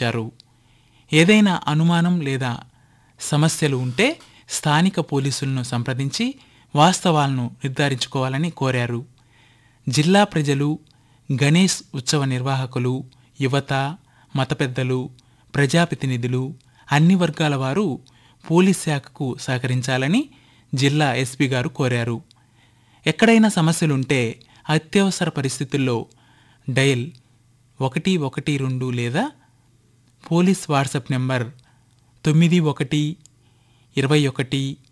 సూచించారు ఏదైనా అనుమానం లేదా సమస్యలు ఉంటే స్థానిక పోలీసులను సంప్రదించి వాస్తవాలను నిర్ధారించుకోవాలని కోరారు జిల్లా ప్రజలు గణేష్ ఉత్సవ నిర్వాహకులు యువత మత పెద్దలు ప్రజాప్రతినిధులు అన్ని వర్గాల వారు పోలీస్ శాఖకు సహకరించాలని జిల్లా ఎస్పీ గారు కోరారు ఎక్కడైనా సమస్యలుంటే అత్యవసర పరిస్థితుల్లో డయల్ ఒకటి ఒకటి రెండు లేదా పోలీస్ వాట్సాప్ నెంబర్ తొమ్మిది ఒకటి ఇరవై ఒకటి